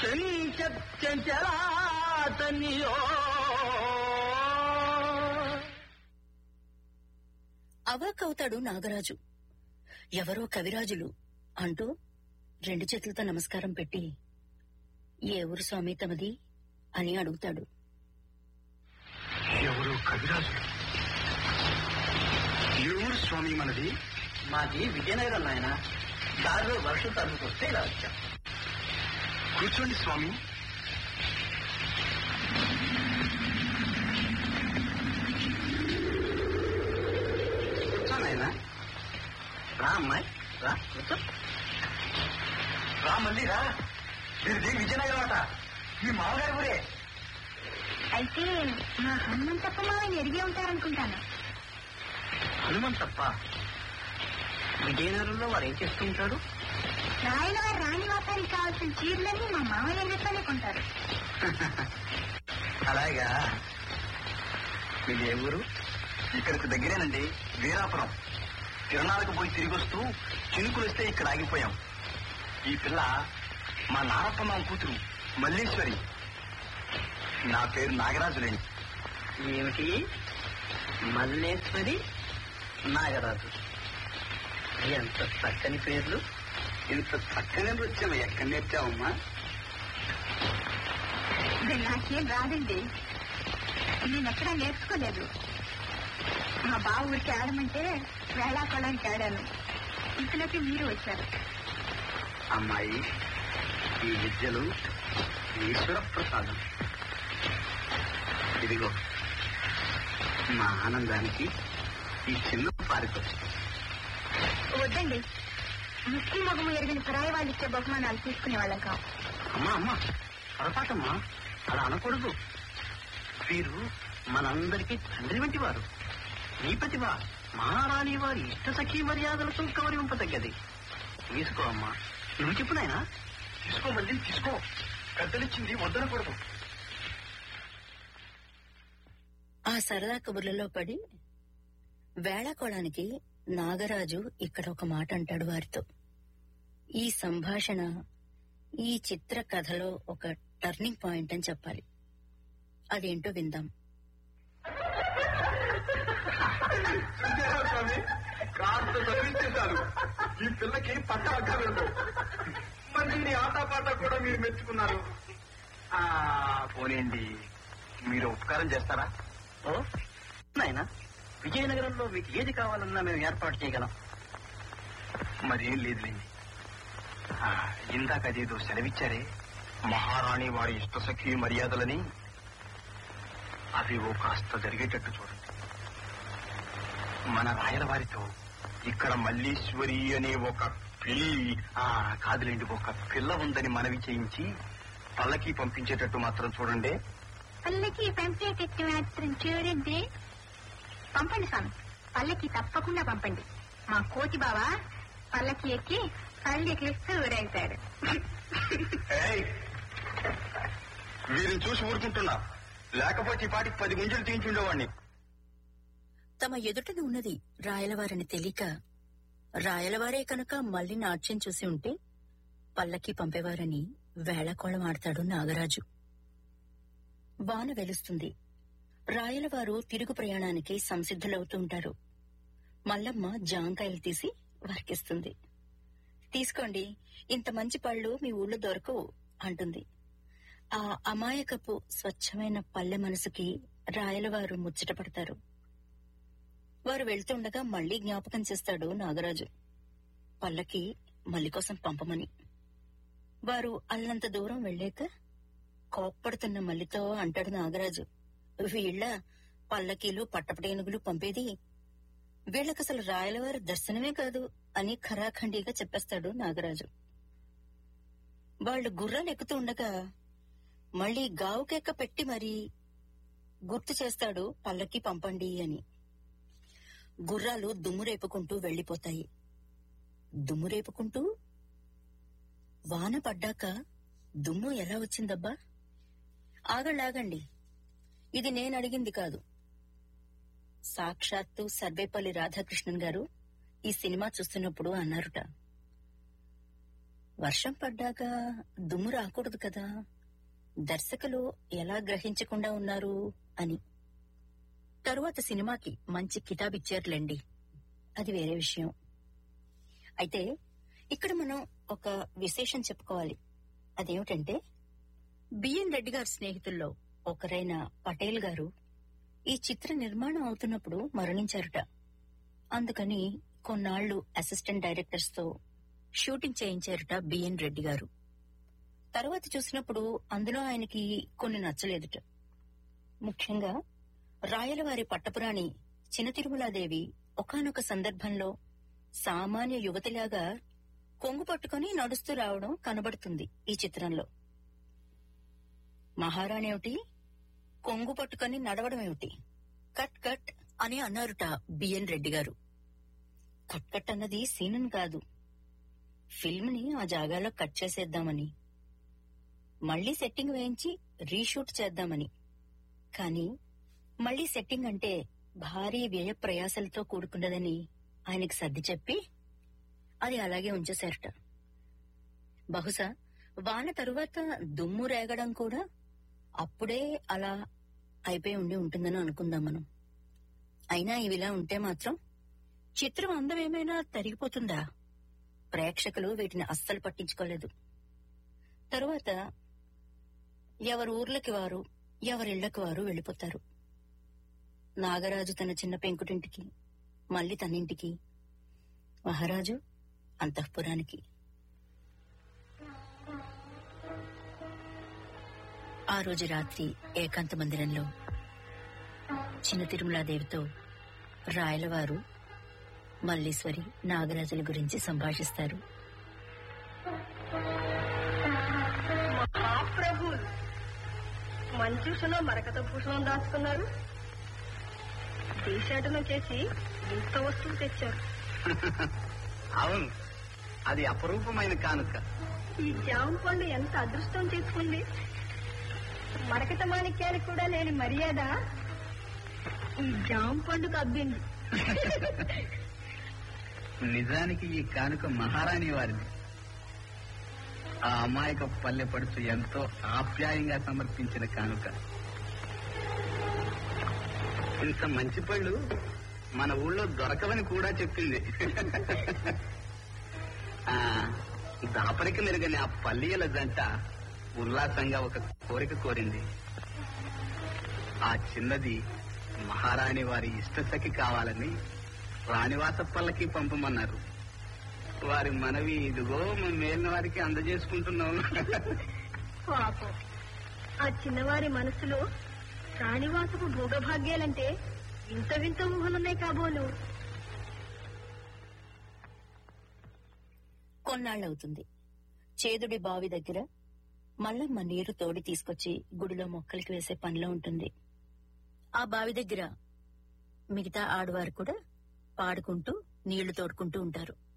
చెంచ చెంచలాతనియో అవాకవుతాడు నాగరాజు ఎవరో కవిరాజులు అంటూ రెండు చేతులతో నమస్కారం పెట్టి ఏ ఊరు స్వామి తమది అని అడుగుతాడు ఎవరు కవిరాజు ఏ ఊరు స్వామి మనది మాది విజయనగరం నాయన దారిలో వర్షం తగ్గుకొస్తే ఇలా వచ్చాం కూర్చోండి స్వామి కూర్చో నాయన రా అమ్మాయి రా కూర్చో రా మళ్ళీ రా మీది విజయనగరం అట మీ మామగారి ఊరే అయితే మా హనుమంతప్ప మామని ఎరిగే ఉంటారనుకుంటాను హనుమంతప్ప విజయనగరంలో వారు ఏం చేస్తూ ఉంటాడు రాయల వారి రాణి వాతానికి కావాల్సిన చీరలన్నీ మా మామయ్య నెట్లోనే కొంటారు అలాగా మీది ఏ ఊరు ఇక్కడికి దగ్గరేనండి వీరాపురం తిరణాలకు పోయి తిరిగి వస్తూ చినుకులు వస్తే ఇక్కడ ఆగిపోయాం ఈ పిల్ల మా నారప్ప మామ కూతురు మల్లీశ్వరి నా పేరు నాగరాజులేండి ఏమిటి మల్లేశ్వరి నాగరాజు ఎంత చక్కని పేర్లు ఇంత చక్కగా నృత్యం ఎక్కడ నేర్చావమ్మా ఇది నాకేం రాదండి నేను ఎక్కడా నేర్చుకోలేదు మా బావ ఊరికి ఆడమంటే వేళాకొళానికి ఆడాను ఇంతలోకి మీరు వచ్చారు అమ్మాయి ఈ విద్యలు ఈశ్వర ప్రసాదం ఇదిగో మా ఆనందానికి ఈ చిన్న పారితోషికం వద్దండి ముస్లిం మగము ఎరిగిన పరాయి వాళ్ళు ఇచ్చే బహుమానాలు తీసుకునే వాళ్ళం కావు అమ్మా అమ్మా పొరపాటమ్మా అలా అనకూడదు వీరు మనందరికీ తండ్రి వంటి వారు నీ ప్రతిభ మహారాణి వారి ఇష్ట సఖీ మర్యాదలతో గౌరవింపదగ్గది తీసుకో అమ్మా నువ్వు చెప్పు నాయనా తీసుకో మళ్ళీ తీసుకో పెద్దలిచ్చింది వద్దనకూడదు ఆ సరదా కబుర్లలో పడి వేళాకోళానికి నాగరాజు ఇక్కడ ఒక మాట అంటాడు వారితో ఈ సంభాషణ ఈ చిత్ర కథలో ఒక టర్నింగ్ పాయింట్ అని చెప్పాలి అదేంటో విందాం స్వామి కాస్త చదివించేశారు ఈ పిల్లకి పట్ట అక్కర్లేదు మరి నీ ఆటపాట కూడా మీరు మెచ్చుకున్నారు ఆ పోనేండి మీరు ఉపకారం చేస్తారా ఓ నాయనా విజయనగరంలో మీకు ఏది కావాలన్నా మేము ఏర్పాటు చేయగలం మరేం లేదులేండి ఆ, ఇందాక అదేదో సెలవిచ్చారే మహారాణి వారి ఇష్టసఖి మర్యాదలని అవి ఓ కాస్త జరిగేటట్టు చూడండి మన రాయల వారితో ఇక్కడ మల్లీశ్వరి అనే ఒక పిల్లి ఆ కాదులేండి ఒక పిల్ల ఉందని మనవి చేయించి పల్లకి పంపించేటట్టు మాత్రం చూడండి పల్లకి పంపేటట్టు మాత్రం చూడండి పంపండి స్వామి పల్లకి తప్పకుండా పంపండి మా కోతి బావ పల్లకి ఎక్కి పల్లకి ఇస్తూ ఊరేగుతాడు ఏయ్! వీరిని చూసి ఊరుకుంటున్నా లేకపోతే ఈ పాటికి పది గుంజలు తీయించుండేవాడిని తమ ఎదుటన ఉన్నది రాయలవారని తెలియక రాయలవారే కనుక మళ్ళీ నాట్యం చూసి ఉంటే పల్లకి పంపేవారని వేళకోళం ఆడతాడు నాగరాజు వాన వెలుస్తుంది రాయలవారు తిరుగు ప్రయాణానికి సంసిద్ధులవుతూ ఉంటారు మల్లమ్మ జాంకాయలు తీసి వారికిస్తుంది తీసుకోండి ఇంత మంచి పళ్ళు మీ ఊళ్ళో దొరకవు అంటుంది ఆ అమాయకపు స్వచ్ఛమైన పల్లె మనసుకి రాయలవారు ముచ్చటపడతారు వారు వెళ్తుండగా మళ్లీ జ్ఞాపకం చేస్తాడు నాగరాజు పల్లకి మల్లి కోసం పంపమని వారు అల్లంత దూరం వెళ్ళాక కోప్పడుతున్న మల్లితో అంటాడు నాగరాజు వీళ్ళ పల్లకీలు పట్టపటేనుగులు పంపేది వీళ్ళకసలు రాయలవారి దర్శనమే కాదు అని ఖరాఖండిగా చెప్పేస్తాడు నాగరాజు వాళ్ళు గుర్రాలు ఎక్కుతూ ఉండగా మళ్ళీ గావుకెక్క పెట్టి మరీ గుర్తు చేస్తాడు పల్లకి పంపండి అని గుర్రాలు దుమ్ము రేపుకుంటూ వెళ్లిపోతాయి దుమ్ము రేపుకుంటూ వాన పడ్డాక దుమ్ము ఎలా వచ్చిందబ్బా ఆగండి ఇది నేను అడిగింది కాదు సాక్షాత్తు సర్వేపల్లి రాధాకృష్ణన్ గారు ఈ సినిమా చూస్తున్నప్పుడు అన్నారుట వర్షం పడ్డాక దుమ్ము రాకూడదు కదా దర్శకులు ఎలా గ్రహించకుండా ఉన్నారు అని తరువాత సినిమాకి మంచి కితాబిచ్చారులేండి అది వేరే విషయం అయితే ఇక్కడ మనం ఒక విశేషం చెప్పుకోవాలి అదేమిటంటే బిఎన్ రెడ్డి గారి స్నేహితుల్లో ఒకరైన పటేల్ గారు ఈ చిత్ర నిర్మాణం అవుతున్నప్పుడు మరణించారట అందుకని కొన్నాళ్లు అసిస్టెంట్ డైరెక్టర్స్ తో షూటింగ్ చేయించారట బిఎన్ రెడ్డి గారు తర్వాత చూసినప్పుడు అందులో ఆయనకి కొన్ని నచ్చలేదుట ముఖ్యంగా రాయలవారి పట్టపురాణి చిన్న తిరుమలాదేవి ఒకానొక సందర్భంలో సామాన్య యువతిలాగా కొంగు పట్టుకుని నడుస్తూ రావడం కనబడుతుంది ఈ చిత్రంలో మహారాణి ఏమిటి కొంగు పట్టుకుని నడవడం ఏమిటి కట్ కట్ అని అన్నారుట BN Reddy garu cut cut అన్నది సీన్ కాదు ఫిల్మ్ ని ఆ జాగాలో కట్ చేసేద్దామని మళ్లీ సెట్టింగ్ వేయించి రీషూట్ చేద్దామని కానీ మళ్లీ సెట్టింగ్ అంటే భారీ వ్యయ ప్రయాసలతో కూడుకున్నదని ఆయనకి సర్ది చెప్పి అది అలాగే ఉంచేశారట బహుశా వాన తరువాత దుమ్ము రేగడం కూడా అప్పుడే అలా అయిపోయి ఉండి ఉంటుందని అనుకుందాం మనం అయినా ఇవిలా ఉంటే మాత్రం చిత్రం అందం ఏమైనా తరిగిపోతుందా ప్రేక్షకులు వీటిని అస్సలు పట్టించుకోలేదు తరువాత ఎవరి ఊర్లకి వారు ఎవరిళ్లకి వారు వెళ్ళిపోతారు నాగరాజు తన చిన్న పెంకుటింటికి మళ్ళీ తనింటికి మహారాజు అంతఃపురానికి ఆ రోజు రాత్రి ఏకాంత మందిరంలో చిన్న తిరుమలాదేవితో రాయలవారు మల్లీశ్వరి నాగరాజుల గురించి సంభాషిస్తారు మహాప్రభు మంచూషలో మరకత భూషణం దాచుకున్నారు దేశాటనం చేసి ఇంత వస్తువు తెచ్చారు అవును అది అపరూపమైన కానుక ఈ జామ పండు ఎంత అదృష్టం చేసుకుంది మరకత మాణిక్యానికి కూడా లేని మర్యాద ఈ జామ పండుగ అబ్బింది నిజానికి ఈ కానుక మహారాణి వారిది ఆ అమాయక పల్లె పడుచు ఎంతో ఆప్యాయంగా సమర్పించిన కానుక ఇంత మంచి పళ్ళు మన ఊళ్ళో దొరకవని కూడా చెప్పింది ఆ దాపరికి మెరుగని ఆ పల్లియల జంట ఉల్లాసంగా ఒక కోరిక కోరింది ఆ చిన్నది మహారాణి వారి ఇష్టసఖి కావాలని రాణివాస పల్లకి పంపమన్నారు వారి మనవి ఇదిగో మేము మేలిన వారికి అందజేసుకుంటున్నాం పాపం ఆ చిన్నవారి మనసులో రాణివాసపు భోగభాగ్యాలంటే వింత వింత ఊహలున్నాయి కాబోలు కొన్నాళ్ళవుతుంది చేదుడి బావి దగ్గర మల్లమ్మ నీరు తోడి తీసుకొచ్చి గుడిలో మొక్కలకి వేసే పనిలో ఉంటుంది ఆ బావి దగ్గర మిగతా ఆడవారు కూడా పాడుకుంటూ నీళ్లు తోడుకుంటూ ఉంటారు